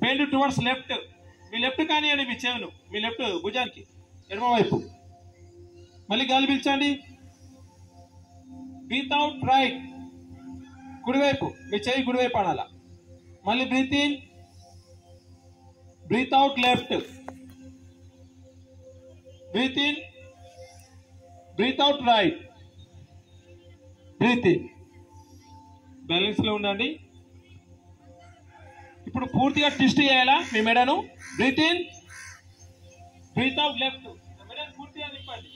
Bend towards left మీ left కానివ్వండి మీ చెవును మీ లెఫ్ట్ భుజానికి ఎడమ వైపు మళ్ళీ గాలి పీల్చండి బ్రీత్ అవుట్ రైట్ కుడివైపు మీ చెయ్యి కుడివైపు అనాల మళ్ళీ breath in breath out left breath in breath out right breath in balance లో ఉండండి ఇప్పుడు పూర్తిగా ట్విస్ట్ చేయాలా మీ మెడను breath in breath out left మెడను పూర్తిగా నింపండి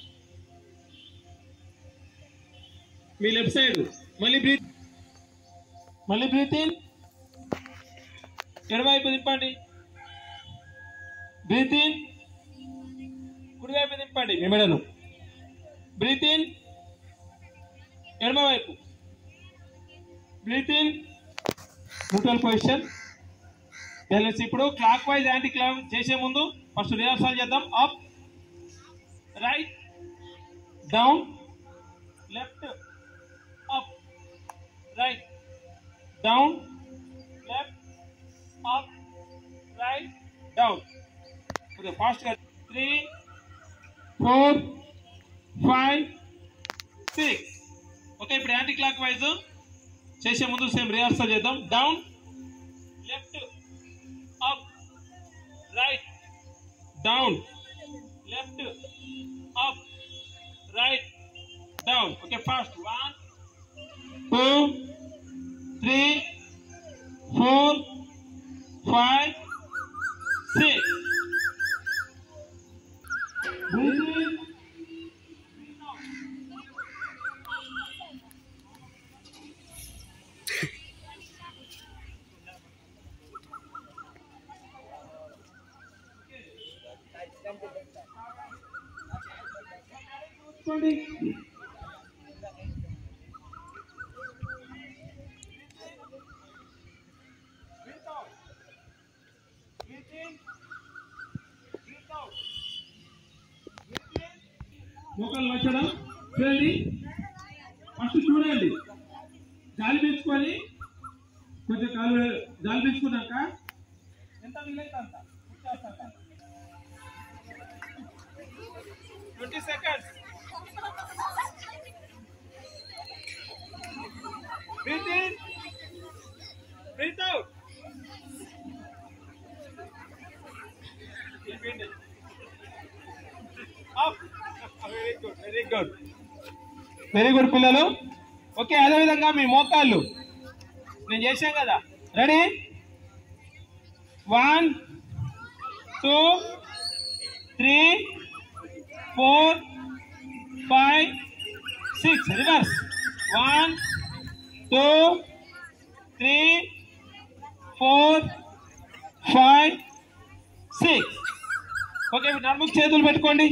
మీ లెఫ్ట్ సైడ్ మళ్ళీ బ్రీత్ మళ్ళీ బ్రీత్ ఇన్ ఎడమవైపు తిప్పండి బ్రీత్ ఇన్ కుడివైపు తిప్పండి మీ మెడను బ్రీత్ ఇన్ ఎడమవైపు breath in neutral position balance ఇప్పుడు క్లాక్ వైజ్ యాంటీ క్లాక్ చేసే ముందు ఫస్ట్ రిహార్సల్ చేద్దాం up right down left up right down left up right down okay ఫాస్ట్గా three four five six okay ఇప్పుడు యాంటీ క్లాక్ వైజ్ చేసే ముందు same rehearsal చేద్దాం down left up right down left up right down okay fast one two three four five six మోకాలు వచ్చడం చూడండి first చూడండి గాలి పీల్చుకొని కొంచెం కాలు గాలి పీల్చుకున్నాక ఎంత వీలైతే అంత twenty seconds breath in breath out up very good very good very good పిల్లలు ఓకే అదే విధంగా మీ మోకాళ్ళు నేను చేశాం కదా ready one two three four five six reverse one two three four five six okay నడుముకు చేతులు పెట్టుకోండి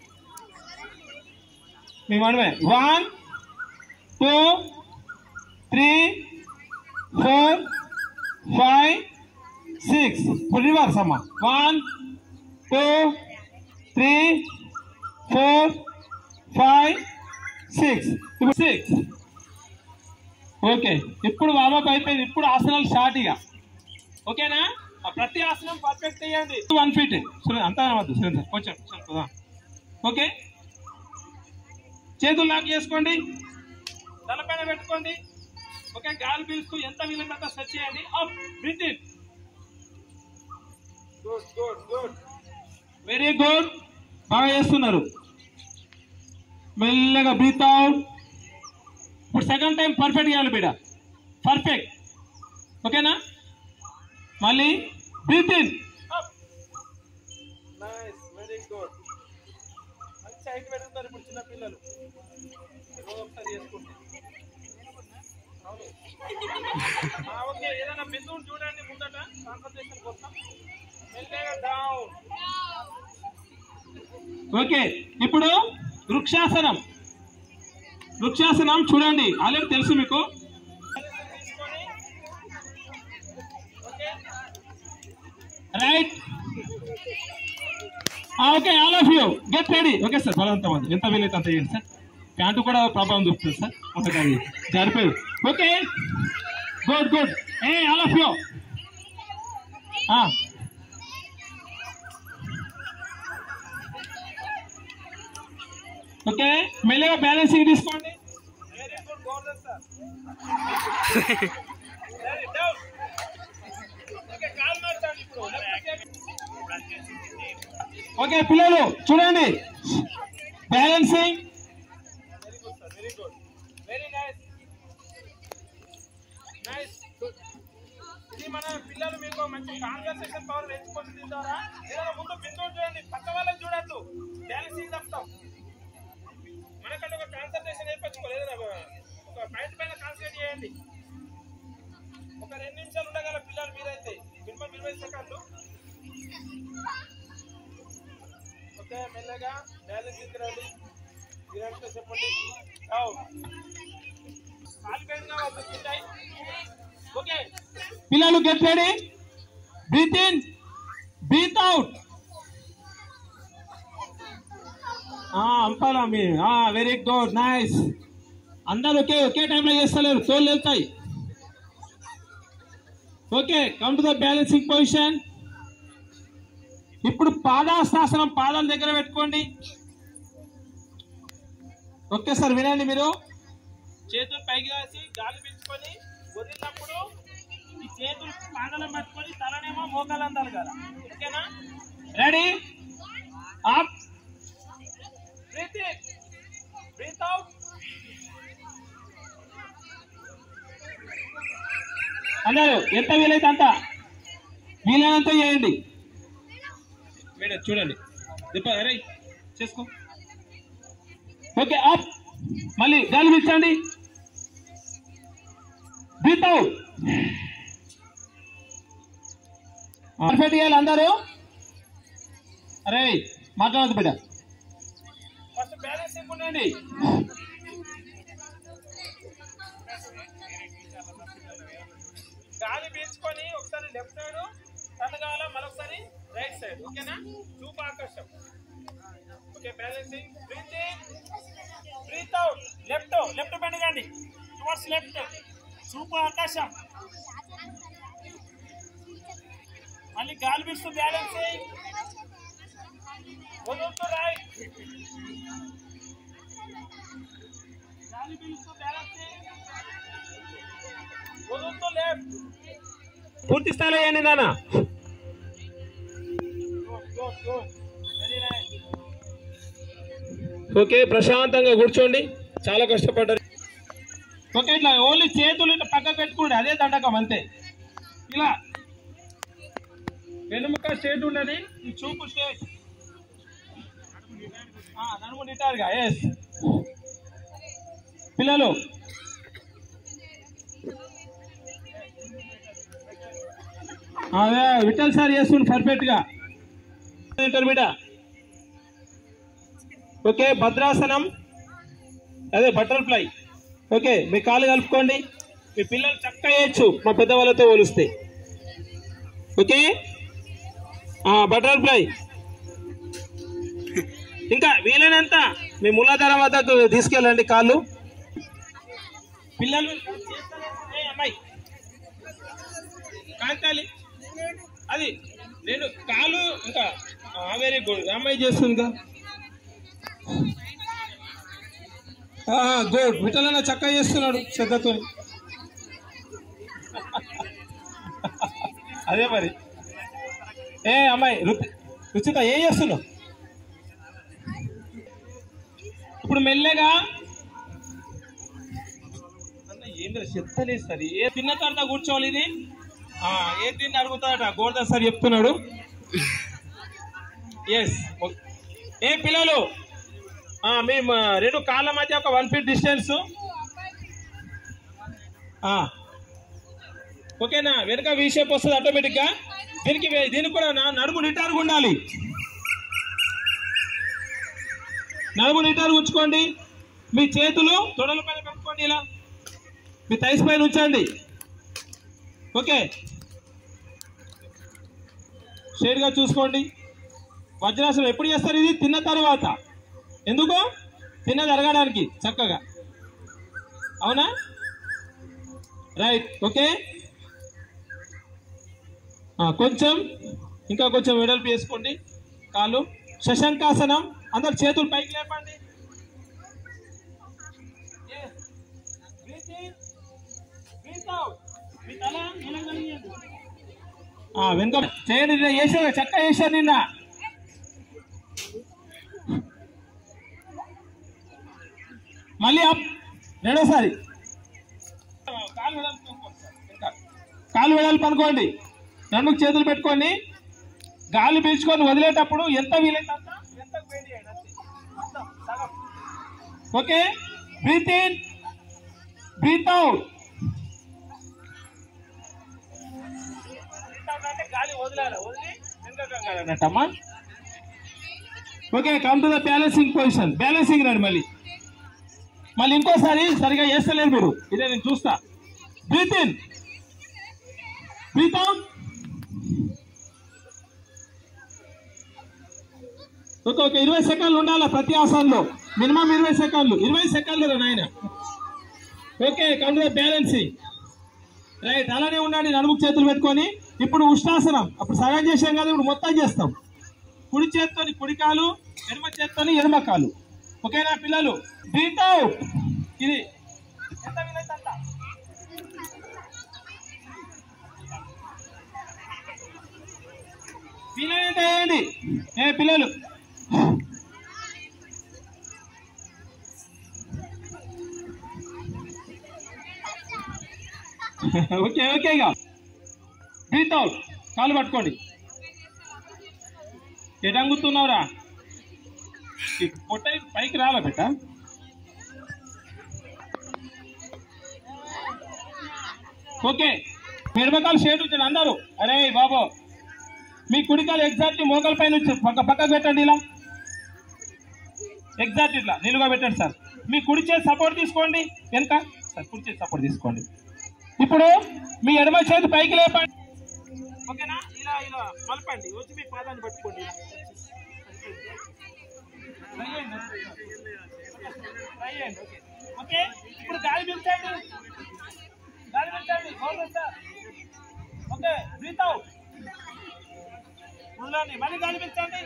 మీ మనమే one two three four five six ఇప్పుడు రివర్స్ అమ్మా one two three four five six ఇప్పుడు సిక్స్ ఓకే ఇప్పుడు వామప్ అయిపోయింది ఇప్పుడు ఆసనాలు స్టార్ట్ ఇక ఓకేనా ఆ ప్రతి ఆసనం పర్ఫెక్ట్ చేయండి వన్ ఫీట్ అంతా అనవద్దు సరే కొంచెం కొంచెం, ఆ. ఓకే చేతులు లాక్ చేసుకోండి తలపైన పెట్టుకోండి ఓకే గాలి పీలుస్తూ ఎంత వీలైనంత స్ట్రెచ్ చేయండి up breath in good good good very good బాగా చేస్తున్నారు మెల్లగా బ్రీత్ అవుట్ ఇప్పుడు సెకండ్ టైం పర్ఫెక్ట్ చేయాలి బిడ్డ పర్ఫెక్ట్ ఓకేనా మళ్ళీ breath in nice very good మంచి హైట్ పెడుతున్నారు ఇప్పుడు చిన్న పిల్లలు రోజు ఒకసారి చేసుకుంటే అవును ఆ, ఓకే ఏదైనా బిందువుని చూడండి ముందట కాన్సన్ట్రేషన్ కోసం మెల్లగా డౌన్ ఓకే ఇప్పుడు వృక్షాసనం వృక్షాసనం చూడండి ఆల్రెడీ తెలుసు మీకు right okay all of you get ready okay sir బలవంతం అది ఎంత వీలైతే అంత చేయండి సార్ ప్యాంటు కూడా ప్రభావం చూపుతుంది సార్ ఒకటి అది జరిపోయి ఓకే గుడ్ గుడ్ ఏ ఆల్ ఆఫ్ యూ ఓకే మెల్లగా బ్యాలెన్సింగ్ తీసుకోండి very good Govardhan sir very down okay కాల్ మార్చండి ఇప్పుడు ఓకే పిల్లలు చూడండి balancing very good sir very good very nice nice ఇది మన పిల్లలు మీకు మంచి కాన్వర్సేషన్ పవర్ నేర్చుకొని ద్వారా ఏదైనా ముందు బిందువు చూడండి పక్క వాళ్ళని చూడద్దు బ్యాలెన్సింగ్ తప్పుతాం మనకంటే ఒక కాన్సన్ట్రేషన్ నేర్పించుకోలేదు ఒక పాయింట్ పైన కాన్సన్ట్రేట్ చేయండి ఒక రెండు నిమిషాలు ఉండగల పిల్లలు మీరైతే మినిమం ఇరవై సెకండ్లు ఓకే మెల్లగా బ్యాలెన్సింగ్ రండి మీరంటే చెప్పండి అవు కాలు బెండ్ కావాలి ఓకే పిల్లలు get ready breath in breath out అంపాలా మీ వెరీ గుడ్ నైస్ అందరు ఒకే ఒకే టైంలో చేస్తలేరు తోళ్ళు వెళ్తాయి okay come to the balancing position ఇప్పుడు పాదాస్తాసనం పాదాల దగ్గర పెట్టుకోండి ఓకే సార్ వినండి మీరు చేతులు పైకి వేసి గాలి పీల్చుకొని వదిలినప్పుడు ఈ చేతులు పాదాలను పట్టుకొని తలనేమో మోకాలు అందాలి కదా ఓకేనా ready up breath in breath out అందరూ ఎంత వీలైతే అంత వీలైనంత చేయండి మేడం చూడండి దిప్ప అరే చేసుకో ఓకే అప్ మళ్ళీ గాలి పీల్చండి బ్రీత్ అవుట్ పర్ఫెక్ట్ చేయాలి అందరూ అరే మాట్లాడదు బిడ్డ ఫస్ట్ బ్యాలెన్సింగ్ ఉండండి గాలి పీల్చుకొని ఒకసారి లెఫ్ట్ సైడ్ టర్న్ కావాలా మరొకసారి రైట్ సైడ్ ఓకేనా చూపు ఆకర్షం okay balancing breath in breath out left left పెండగండి టువర్డ్స్ లెఫ్ట్ చూపు ఆకాశం మళ్ళీ గాలి పీల్స్తూ బ్యాలెన్సింగ్ వదులుతూ రైట్ గాలి పీల్స్తూ బ్యాలెన్సింగ్ వదులుతూ లెఫ్ట్ పూర్తి స్థాయిలో వేయండి నాన్న ఓకే ప్రశాంతంగా కూర్చోండి చాలా కష్టపడ్డారు ఓకే ఇట్లా ఓన్లీ చేతులు ఇట్లా పక్కకు పెట్టుకోండి అదే దండకం అంతే ఇలా వెనుముక స్టేట్ ఉండని ఈ చూపు స్టేట్ నడుము నిటారుగా ఎస్ పిల్లలు అదే విఠల్ సార్ చేస్తుండు పర్ఫెక్ట్ గా బిడ్డ ఓకే భద్రాసనం అదే బటర్ఫ్లై ఓకే మీ కాలు కలుపుకోండి మీ పిల్లలు చక్కగా చేయొచ్చు మా పెద్దవాళ్ళతో పోలిస్తే ఓకే బటర్ఫ్లై ఇంకా వీలైనంత మీ మూలాధారం వద్దకు తీసుకెళ్ళండి కాళ్ళు పిల్లలు ఏ అమ్మాయి కాంతాలి అది నేను కాలు ఇంకా వెరీ గుడ్ అమ్మాయి చేస్తుందిగా గుడ్ విఠలన్న చక్కగా చేస్తున్నాడు శ్రద్ధతో అదే మరి ఏ అమ్మాయి రుచి రుచిత ఏం చేస్తున్నావు ఇప్పుడు మెల్లగా అన్న ఏం లేదు చెత్తలేదు సార్ ఏ తిన్న తర్వాత కూర్చోవాలి ఇది ఆ, ఏ తిని అడుగుతాడట గోవర్ధన్ సార్ చెప్తున్నాడు ఎస్ ఏ పిల్లలు ఆ, మేము రెండు కాళ్ళ మధ్య ఒక వన్ ఫీట్ డిస్టెన్స్ ఓకేనా వెనుక వీ షేప్ వస్తుంది ఆటోమేటిక్గా దీనికి వే- దీనికి కూడా నా- నడుము నిటారుగా ఉండాలి నడుము నిటారు ఉంచుకోండి మీ చేతులు తొడల పైన పెట్టుకోండి ఇలా మీ థైస్ పైన ఉంచండి ఓకే షేర్గా చూసుకోండి వజ్రాసనం ఎప్పుడు చేస్తారు ఇది తిన్న తర్వాత ఎందుకు తిన్నది అరగడానికి చక్కగా అవునా రైట్ ఓకే ఆ, కొంచెం ఇంకా కొంచెం వెడల్పు వేసుకోండి కాళ్ళు శశంకాసనం అందరు చేతులు పైకి లేపండి బ్రీత్ అవుట్ మీ తల నీళ్ళకి తగిలియండి. ఆ, వెనుక చేయండి నిన్న చేసారు చెక్క చేశారు నిన్న మళ్ళీ అప్ రెండోసారి కాలు వెడల్పు అనుకోండి సార్, వెనక. కాలు వెడల్పు అనుకోండి రెండు చేతులు పెట్టుకొని గాలి పీల్చుకొని వదిలేటప్పుడు ఎంత వీలైతే అంత ఎంత వేడి చేయండి అంతే. మొత్తం సగం. Okay breath in breath out అంటే గాలి వదిలేయాలి వదిలి వెనుక అన్నట్టమ్మా okay come to the balancing position balancing రండి మళ్ళీ మళ్ళీ ఇంకోసారి సరిగా చేస్తలేరు మీరు ఇదే నేను చూస్తా breath in breath out okay okay ఇరవై సెకండ్లు ఉండాలి ప్రతి ఆసనంలో మినిమం ఇరవై సెకండ్లు ఇరవై సెకండ్లు రా నాయన okay come to the balancing right అలానే ఉండండి నడుముకు చేతులు పెట్టుకొని ఇప్పుడు ఉష్ణాసనం అప్పుడు సగం చేసాం కదా ఇప్పుడు మొత్తం చేస్తాం కుడి చేత్తోని కుడి కాలు ఎడమ చేత్తోని ఎడమ కాలు ఓకేనా పిల్లలు బ్రీత్ అవుట్ ఇది ఎంత వీలైతే అంత. వీలైనంత వేయండి ఏ పిల్లలు ఓకే ఓకే ఇక బ్రీత్ అవుట్ కాలు పట్టుకోండి ఎటంగుతున్నావురా ఈ పొట్ట పైకి రాలా బెట్ట ఓకే మిరపకాయలు షేడ్ ఉంచండి అందరూ అరే బాబు మీ కుడికాలు ఎగ్జాక్ట్ మోకాల పైన ఉంచి పక్క పక్కకు పెట్టండి ఇలా ఎగ్జాక్ట్ ఇట్లా నిలుగా పెట్టండి సార్ మీ కుడి చేతి సపోర్ట్ తీసుకోండి వెనక సార్ కుడి చేతి సపోర్ట్ తీసుకోండి ఇప్పుడు మీ ఎడమ చేతి పైకి లేపండి ఓకేనా ఇలా ఇలా మలపండి వచ్చి మీ పాదాన్ని పట్టుకోండి ఇలా. Try చేయండి. Try చేయండి, ఓకే. ఓకే ఇప్పుడు గాలి పీల్చండి గాలి పీల్చండి Gaurav sir okay breath out వదలండి మళ్ళీ గాలి పీల్చండి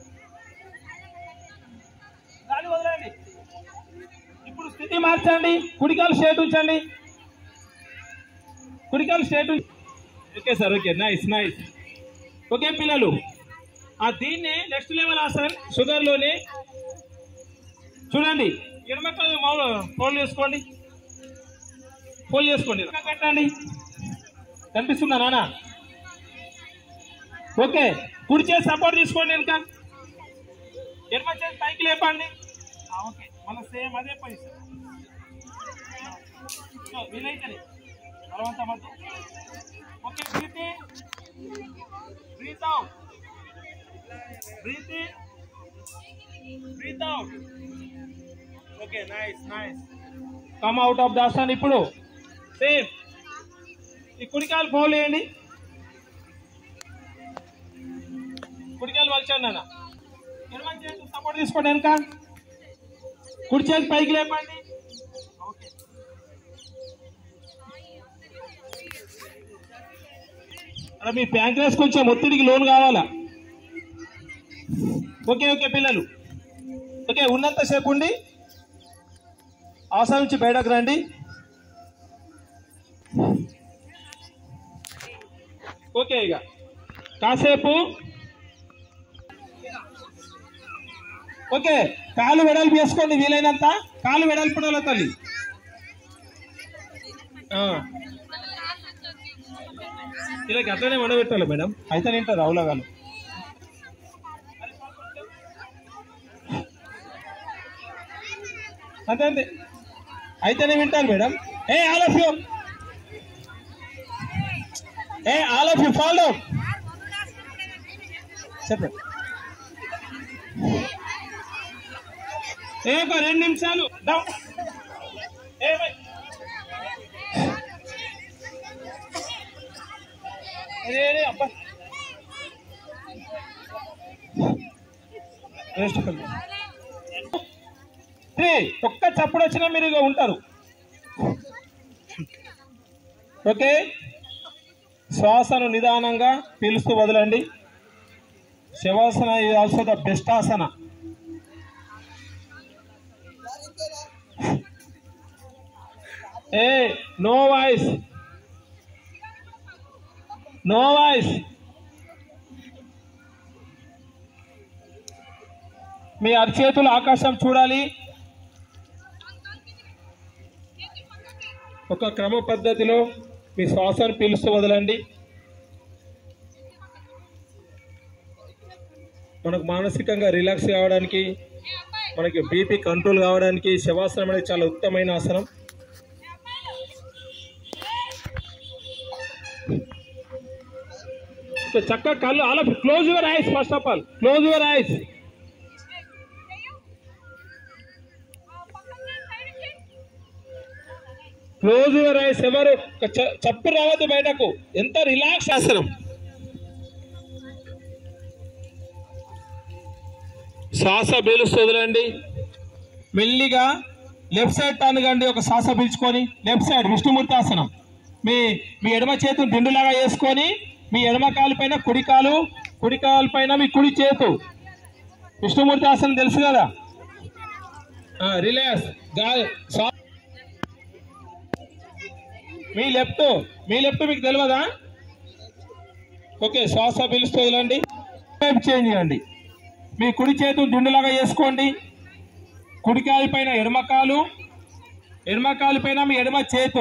గాలి వదలండి ఇప్పుడు స్థితి మార్చండి కుడికాలు స్ట్రేట్ ఉంచండి కుడికాలు స్ట్రేట్ ఉంచ- okay sir okay nice nice okay పిల్లలు ఆ దీన్ని నెక్స్ట్ లెవెల్ ఆసన్ షుగర్లోనే చూడండి ఎడమకాలు మామూలు ఫోల్డ్ చేసుకోండి ఫోల్డ్ చేసుకోండి ఇంకా కట్టండి కనిపిస్తుందా నాన్న ఓకే కుడి చేసి సపోర్ట్ తీసుకోండి వెనక ఎడమ చేసి పైకి లేపండి ఆ, ఓకే మళ్ళీ సేమ్ అదే పొజిషన్ సో వీలైతే బలవంత మధ్య okay breath in breath out breath in breath out okay nice nice come out of దాస్తాన్ ఇప్పుడు సేమ్ ఈ కుడికాలు ఫోన్ వేయండి కుడికాలు వలిచండి అన్న ఎడమ చేతి సపోర్ట్ తీసుకోండి వెనక కుడి చేతి పైకి లేపండి ఓకే అలా మీ ప్యాంక్రస్ కొంచెం ఒత్తిడికి లోన్ కావాలా ఓకే ఓకే పిల్లలు ఓకే ఉన్నంతసేపు ఉండి ఆసనం నుంచి బయటకు రండి ఓకే ఇక కాసేపు ఓకే కాలు వెడల్పు వేసుకోండి వీలైనంత కాలు వెడల్పడంలో తల్లి ఆ. ఇలా అట్లనే వండబెట్టాలి మేడం అయితే తింటారు అవులగాలు అంతే అంతే అయితేనే వింటారు మేడం ఏ ఆల్ ఆఫ్ యూ ఏ ఆల్ ఆఫ్ యూ ఫాలో చెప్పండి ఏ ఒక రెండు నిమిషాలు డౌన్ ఏ బై. అరే అరే అబ్బా రెస్ట్ కొంచెం. త్రీ ఒక్క చప్పుడు వచ్చినా మీరు ఇక ఉంటారు ఓకే శ్వాసను నిదానంగా పీలుస్తూ వదలండి shavasana is also the best asana ఏ నో వాయిస్ నో వాయిస్ మీ అరచేతులు ఆకాశం చూడాలి ఒక క్రమ పద్ధతిలో మీ శ్వాసను పీలుస్తూ వదలండి మనకు మానసికంగా రిలాక్స్ కావడానికి మనకి బీపీ కంట్రోల్ కావడానికి శవాసనం అనేది చాలా ఉత్తమమైన ఆసనం సో చక్కగా కళ్ళు all of close your eyes first of all close your eyes close your eyes ఎవరు ఒక చ- చప్పు రావద్దు బయటకు ఎంత రిలాక్స్ ఆసనం శ్వాస పీలుస్తూ వదలండి మెల్లిగా లెఫ్ట్ సైడ్ టర్న్ కండి ఒక శ్వాస పీల్చుకొని లెఫ్ట్ సైడ్ విష్ణుమూర్తి ఆసనం మీ మీ ఎడమ చేతులు దిండులాగా వేసుకొని మీ ఎడమ కాలు పైన కుడి కాలు కుడి కాలు పైన మీ కుడి చేతు విష్ణుమూర్తి ఆసనం తెలుసు కదా రిలాక్స్ గా- శ్వా- మీ లెఫ్ట్ మీ లెఫ్ట్ మీకు తెలియదా ఓకే శ్వాస పీలుస్తూ వదలండి వైపు చేంజ్ చేయండి మీ కుడి చేతులు దిండులాగా వేసుకోండి కుడి కాలు పైన ఎడమ కాలు ఎడమ కాలు పైన మీ ఎడమ చేతు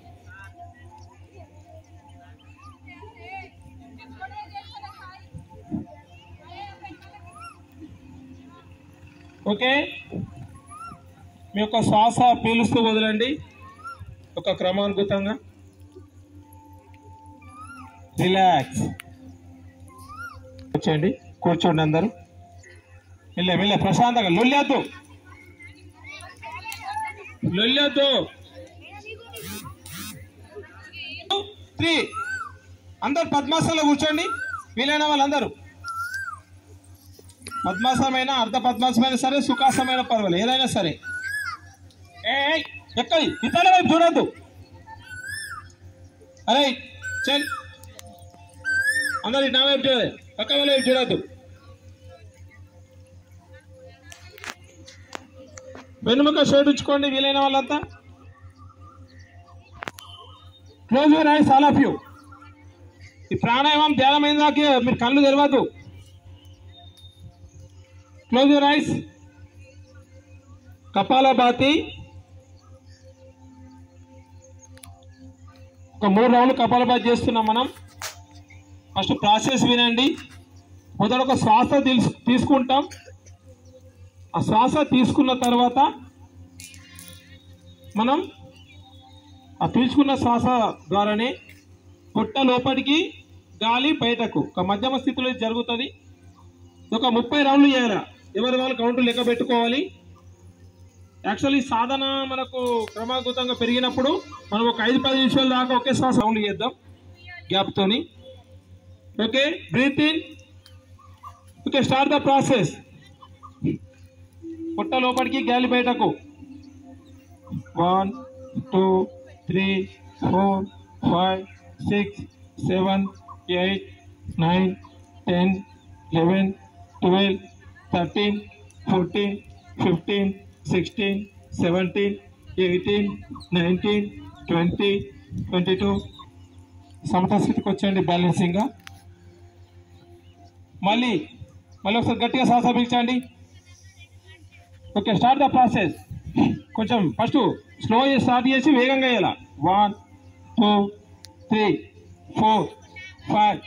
ఓకే మీ యొక్క శ్వాస పీలుస్తూ వదలండి ఒక క్రమానుగతంగా రిలాక్స్ వచ్చేయండి కూర్చోండి అందరూ వెళ్ళే వెళ్ళే ప్రశాంతంగా లొల్లేద్దు లొల్లేద్దు త్రీ అందరు పద్మాసనంలో కూర్చోండి వీలైన వాళ్ళందరూ పద్మాసనమైన అర్ధ పద్మాసనమైన సరే సుఖాసమైన పర్వాలేదు ఏదైనా సరే ఏ ఎక్కడి ఇతర వైపు చూడొద్దు అరే చల్ అందరు నా వైపు చూడాలి పక్క వాళ్ళ వైపు చూడొద్దు వెనుముక షేడ్ ఉంచుకోండి వీలైన వాళ్ళంతా close your eyes all of you ఈ ప్రాణాయామం ధ్యానం అయిన దాకా మీరు కళ్ళు తెరవద్దు క్లోజ్ యువర్ ఐస్ కపాలభాతి ఒక మూడు రౌండ్లు కపాలభాతి చేస్తున్నాం మనం ఫస్ట్ ప్రాసెస్ వినండి మొదట ఒక శ్వాస తీసు తీసుకుంటాం ఆ శ్వాస తీసుకున్న తర్వాత మనం ఆ తీసుకున్న శ్వాస ద్వారానే పొట్ట లోపలికి గాలి బయటకు ఒక మధ్యమ స్థితిలో ఇది జరుగుతుంది ఒక ముప్పై రౌండ్లు చేయాలి ఎవరి వాళ్ళు కౌంట్ లెక్క పెట్టుకోవాలి యాక్చువల్లీ సాధన మనకు క్రమాగతంగా పెరిగినప్పుడు మనం ఒక ఐదు పది నిమిషాల దాకా ఒకే శ్వాస రౌండ్ చేద్దాం గ్యాప్తోని okay breath in okay start the process పుట్ట లోపలికి గాలి బయటకు one two three four five six seven eight nine ten eleven twelve thirteen fourteen fifteen sixteen seventeen eighteen nineteen twenty twenty two సమత స్థితికి వచ్చేయండి బ్యాలెన్సింగ్గా మళ్ళీ మళ్ళీ ఒకసారి గట్టిగా శ్వాస పీల్చండి ఓకే స్టార్ట్ ద ప్రాసెస్ కొంచెం ఫస్ట్ స్లో స్టార్ట్ చేసి వేగంగా వేయాల one two three four five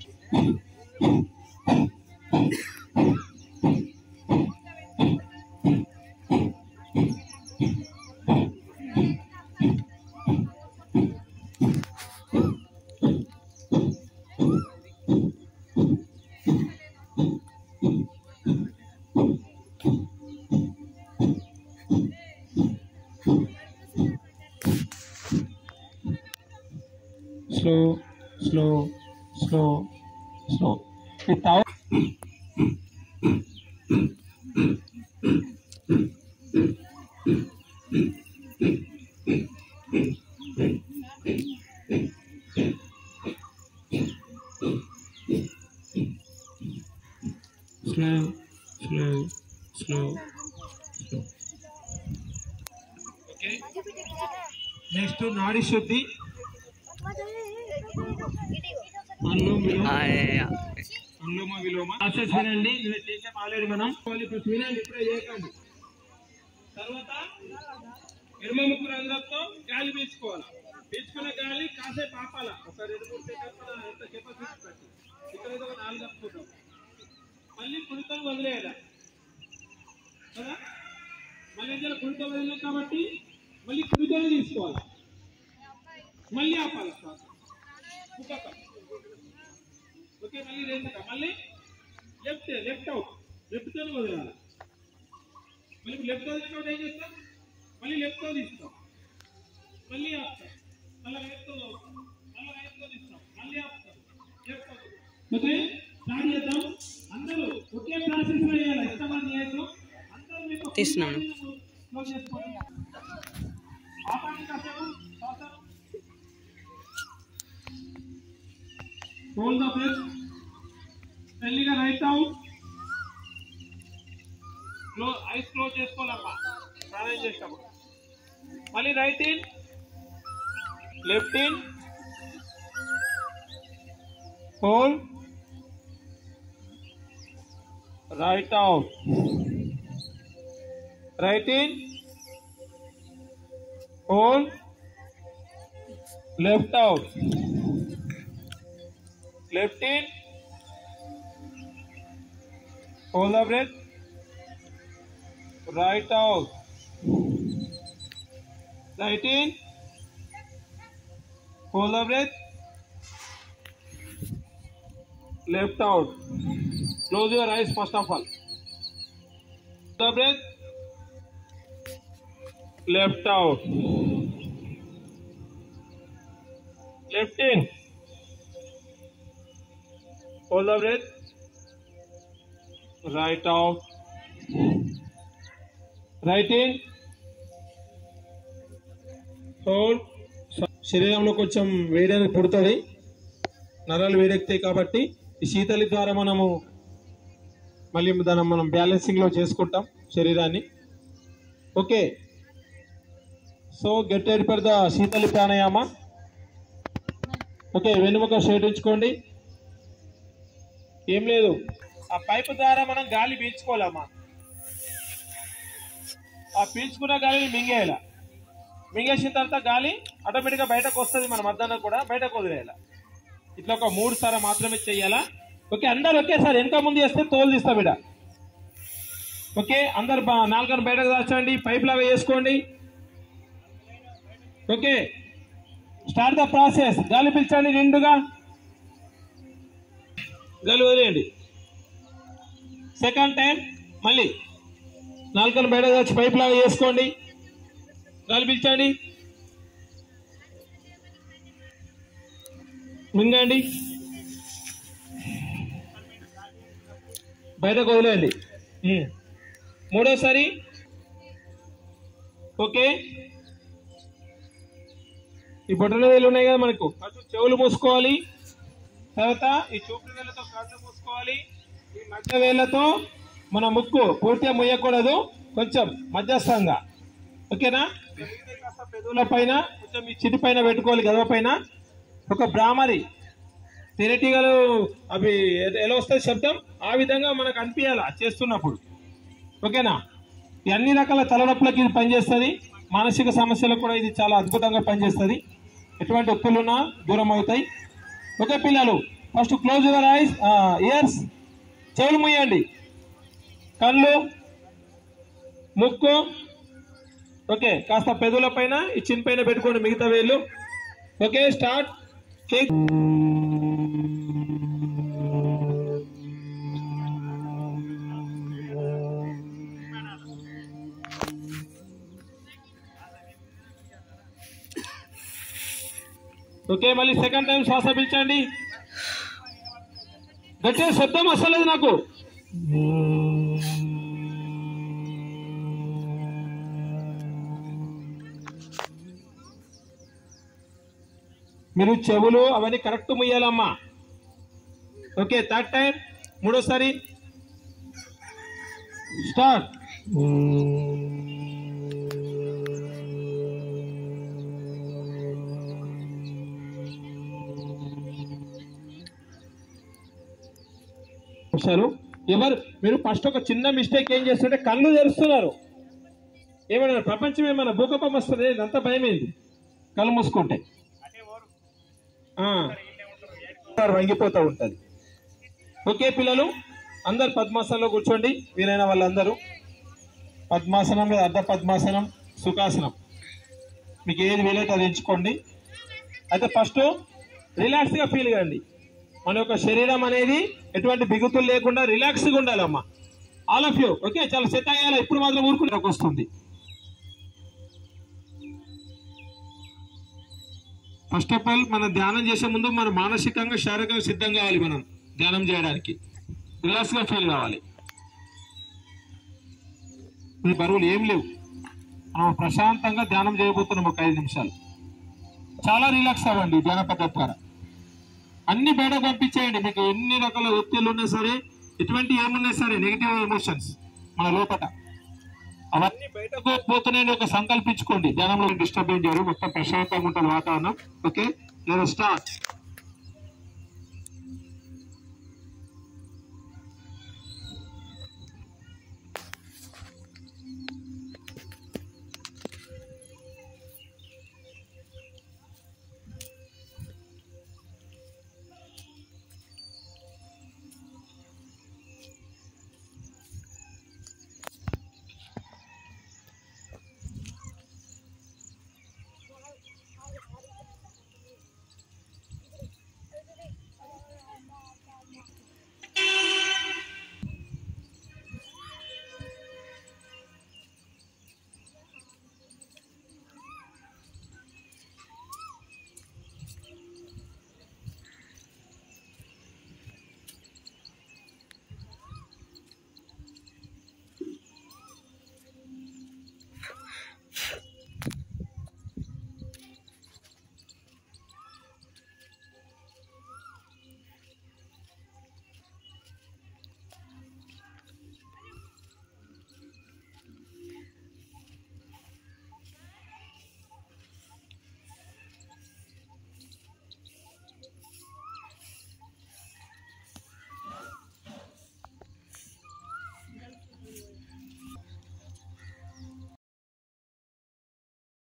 slow slow slow slow without slow slow slow slow okay next Nadi Shuddhi anulom విలోమ ఆయ్. అనులోమ విలోమ ప్రాసెస్ వినండి ఇది చేసాం ఆల్రెడీ మనం ఫస్ట్ వినండి ఇప్పుడే చేయకండి తర్వాత ఎడమ ముక్కు రంధ్రంతో గాలి పీల్చుకోవాలి పీల్చుకున్న గాలి కాసేపు ఆపాల ఒక రెండు మూడు సెకండ్ల ఎంత కెపాసిటీ బట్టి ఇక్కడ ఏదో ఒక నాలుగు అనుకుంటాం మళ్ళీ కుడితో వదిలేయాలి కదా మళ్ళీ ఇందులో కుడితో వదిలేం కాబట్టి మళ్ళీ కుడితోనే తీసుకోవాలి మళ్ళీ ఆపాలి శ్వాస కుప్పక ఓకే మళ్ళీ రేసక మళ్ళీ లెఫ్ట్ లెఫ్ట్ అవుట్ లెఫ్ట్ తోనే వదిలాలి మళ్ళీ లెఫ్ట్ వదిలినప్పుడు ఏం చేస్తాం మళ్ళీ లెఫ్ట్ తో తీస్తాం మళ్ళీ ఆపుతాం మళ్ళీ రైట్ తో వదులుతాం. మళ్ళీ రైట్ తో తీస్తాం మళ్ళీ ఆపుతాం లెఫ్ట్ ఓకే స్టార్ట్ చేద్దాం అందరూ ఒకే ప్రాసెస్ లో చేయాలి ఇష్టమని చేయొచ్చు అందరూ మీకు తీస్తున్నాను. స్లో చేసుకోండి ఆపండి కాసేపు శ్వాస. హోల్డ్ ద బ్రెత్ మెల్లిగా right out close eyes close చేసుకోవాలమ్మా ప్రాణాయం చేసినప్పుడు మళ్ళీ right in left in hold right out right in hold left out left in hold the breath right out right in hold the breath left out close your eyes first of all hold the breath left out left in Hold the breath. Right out. Right in. Hold. శరీరంలో కొంచెం వేడి అనేది పుడుతుంది నరాలు వేడెక్కుతాయి కాబట్టి ఈ శీతలి ద్వారా మనము మళ్ళీ దాన్ని మనం బ్యాలెన్సింగ్ లో చేసుకుంటాం శరీరాన్ని okay so get ready for the Sheetali pranayama okay వెన్నుముక షేడ్ ఉంచుకోండి ఏం లేదు ఆ పైపు ద్వారా మనం గాలి పీల్చుకోవాలమ్మా ఆ పీల్చుకున్న గాలిని మింగేయాల మింగేసిన తర్వాత గాలి ఆటోమేటిక్గా బయటకు వస్తుంది మన మధ్యాహ్నం కూడా బయటకు వదిలేయాల ఇట్లా ఒక మూడు సార్లు మాత్రమే చెయ్యాలా ఓకే అందరు ఒకేసారి వెనక ముందు చేస్తే తోలు తీస్తా బిడ ఓకే అందరు బా- నాలుగని బయటకు దాచండి పైప్ లాగా వేసుకోండి ఓకే స్టార్ట్ ద ప్రాసెస్ గాలి పీల్చండి నిండుగా గాలి వదిలేయండి సెకండ్ టైం మళ్ళీ నాలుకను బయట వచ్చి పైప్ లాగా వేసుకోండి గాలి పీల్చండి మింగండి బయటకు వదిలేయండి ఉమ్. మూడోసారి ఓకే ఈ బొట్టల వేలు ఉన్నాయి కదా మనకు ఫస్ట్ చెవులు మూసుకోవాలి తర్వాత ఈ చూపుడు వేలతో కళ్ళు మూసుకోవాలి ఈ మధ్య వేలతో మన ముక్కు పూర్తిగా ముయ్యకూడదు కొంచెం మధ్యస్థంగా ఓకేనా కాస్త పెదవుల పైన కొంచెం ఈ చిటి పైన పెట్టుకోవాలి గదవ పైన ఒక బ్రాహ్మరి తేనెటీగలు అవి ఎ- ఎలా వస్తుంది శబ్దం ఆ విధంగా మనకు అనిపించాలి చేస్తున్నప్పుడు ఓకేనా ఈ అన్ని రకాల తలనొప్పులకి ఇది పనిచేస్తుంది మానసిక సమస్యలకు కూడా ఇది చాలా అద్భుతంగా పనిచేస్తుంది ఎటువంటి ఒత్తులున్నా దూరం అవుతాయి ఓకే పిల్లలు first close your eyes ears చెవులు ముయ్యండి కళ్ళు ముక్కు ఓకే కాస్త పెదవుల పైన ఈ చిన్ పైన పెట్టుకోండి మిగతా వేళ్ళు ఓకే స్టార్ట్ కేక్ ఓకే మళ్ళీ సెకండ్ టైం శ్వాస పీల్చండి గట్టిగా శబ్దం వస్తలేదు నాకు మీరు చెవులు అవన్నీ కరెక్ట్ ముయ్యాలమ్మా ఓకే థర్డ్ టైం మూడోసారి స్టార్ట్ నిమిషాలు ఎవరు మీరు ఫస్ట్ ఒక చిన్న మిస్టేక్ ఏం చేస్తుంటే కళ్ళు తెరుస్తున్నారు ఏమన్నా ప్రపంచం ఏమన్నా భూకంపం వస్తుంది ఇదంతా భయమైంది కళ్ళు మూసుకుంటే ఆ, వంగిపోతూ ఉంటుంది ఓకే పిల్లలు అందరు పద్మాసనంలో కూర్చోండి వీలైన వాళ్ళందరూ పద్మాసనం లేదా అర్ధ పద్మాసనం సుఖాసనం మీకు ఏది వీలైతే అది ఎంచుకోండి అయితే ఫస్ట్ రిలాక్స్గా ఫీల్ కండి మన యొక్క శరీరం అనేది ఎటువంటి బిగుతులు లేకుండా రిలాక్స్గా ఉండాలమ్మా ఆల్ ఆఫ్ యూ ఓకే చాలా సెట్ అయ్యాలా ఇప్పుడు మాత్రం ఊరుకునే వస్తుంది ఫస్ట్ ఆఫ్ ఆల్ మనం ధ్యానం చేసే ముందు మనం మానసికంగా శారీరకంగా సిద్ధం కావాలి మనం ధ్యానం చేయడానికి రిలాక్స్ గా ఫీల్ కావాలి మీ బరువులు ఏం లేవు మనం ప్రశాంతంగా ధ్యానం చేయబోతున్నాం ఒక ఐదు నిమిషాలు చాలా రిలాక్స్ అవ్వండి ధ్యాన పద్ధతి ద్వారా అన్ని బయటకు పంపించేయండి మీకు ఎన్ని రకాల ఒత్తిళ్ళు ఉన్నా సరే ఎటువంటి ఏమున్నా సరే నెగిటివ్ ఎమోషన్స్ మన లోపల అవన్నీ బయటకు పోతున్నాయని ఒక సంకల్పించుకోండి ధ్యానంలో డిస్టర్బ్ చేయరు మొత్తం ప్రశాంతంగా ఉంటుంది వాతావరణం ఓకే నేను స్టార్ట్